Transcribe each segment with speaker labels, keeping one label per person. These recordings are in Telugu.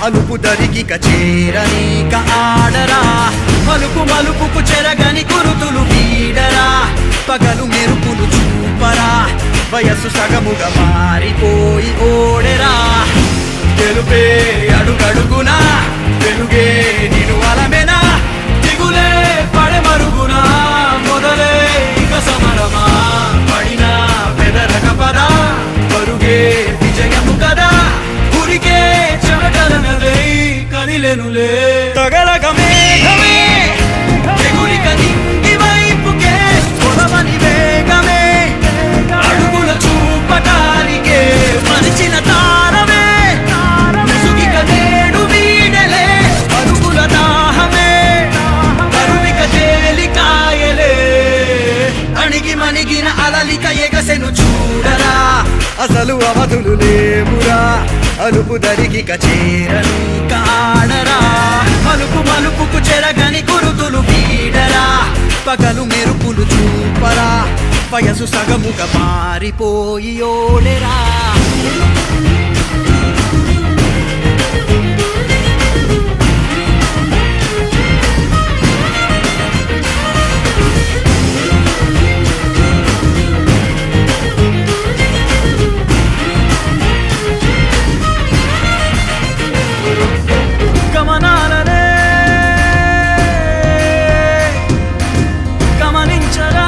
Speaker 1: అలుపు దరికిక చేరనీక ఆడరా మలుపు మలుపుకు చెరగని కురుతులు వీడరా పగలు మెరుపులు చూపరా వయస్సు సగముగా మారిపోయి ఓడెరా తెలుపే అడుగడుగునా వెలుగే నిను అలమెనా దిగులే పడమరుగునా మొదలే ఇక సమరమా పడినా బెదరక పదా పరుగే విజయము కదా ఉరికే చెమటలనలే కదిలెనులే తగలగ మేఘమే ఎగురిక నింగి వైపుకే కొలవని వేగమే అడుగుల చూపటానికే మనిచిన తారమే ముసుగిక నేడు వీడలే అడుగుల దాహమే కరువిక తేలికాయలే అణిగి మణిగిన అలలిక ఎగసెను చూడరా అసలు అవధులు లేవురా అలుపు దరికిక చేరని కాడరా మలుపు మలుపుకు చెరగని కురుతులు వీడరా పగలు మెరుపులు చూపరా వయసు సగముగా మారిపోయి ఓడెరా గమనాలనే గమనించరా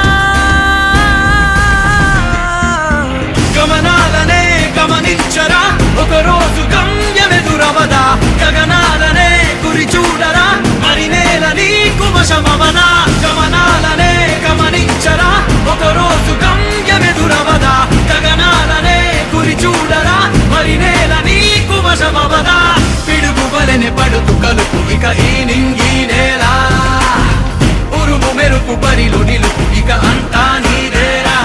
Speaker 1: గమనాలనే గమనించరా ఒక రోజు గమ్యమెదురవదా గగనాలనే గురి చూడరా మరి నేల నీకు వశమవనా గమనాలనే గమనించరా ఒక రోజు గమ్యమెదురవదా గగనాలనే గురి చూడరా మరి నేల నీకు వశమవదా పిడుగు వలెనే పడుతు కలుపు ఇక ఈ నింగి నేల ఉరుము మెరుపు పరిలు నిలుపు ఇక అంతా నీదేరా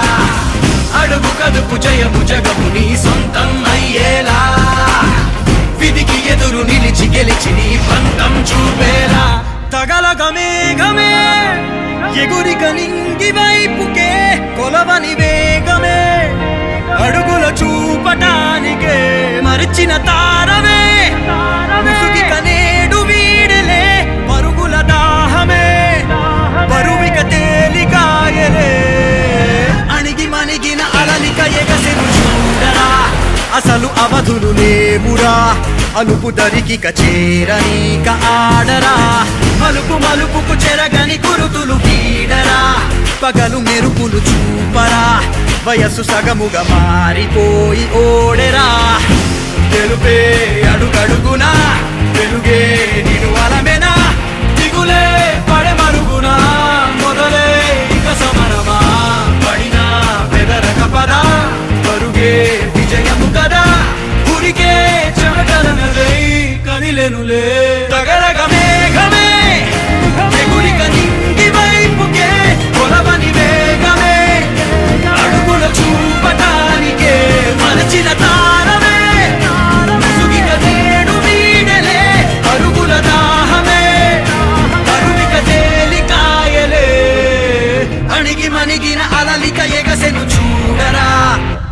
Speaker 1: అడుగు కదుపు జయము జగము నీ సొంతం అయ్యేలా విధికి ఎదురు నిలిచి గెలిచి నీ పంతం చూపేలా తగలగ మేఘమే ఎగురిక నింగి వైపుకే కొలవని వేగమే అడుగుల చూపటానికే మరిచిన తారమే ముసుగిక నేడు వీడలే పరుగుల దాహమే బరువిక తేలికాయలే అణిగి మణిగిన అలలిక ఎగసెను చూడరా అసలు అవధులు లేవురా అలుపు దరికిక చేరనీక ఆడరా మలుపు మలుపుకు చెరగని గురుతులు వీడరా పగలు మెరుపులు చూపరా వయస్సు సగముగా మారిపోయి ఓడెరా తెలుపే అడుగడుగునా వెలుగే నిను అలమెనా దిగులే పడమరుగునా మొదలే ఇక సమరమా పడినా బెదరక పదా పరుగే విజయము కదా ఉరికే చెమటలనలే కదిలెనులే తగరగ మేఘమే ఎగురిక నింగి వైపుకే కొలవని వేగమే అడుగుల చూపటానికే మలచిన తారమే ముసుగిక నేడు వీడలే అరుగుల దాహమే కరువిక తేలికాయలే అణిగి మణిగిన అలలిక ఎగసెను చూడరా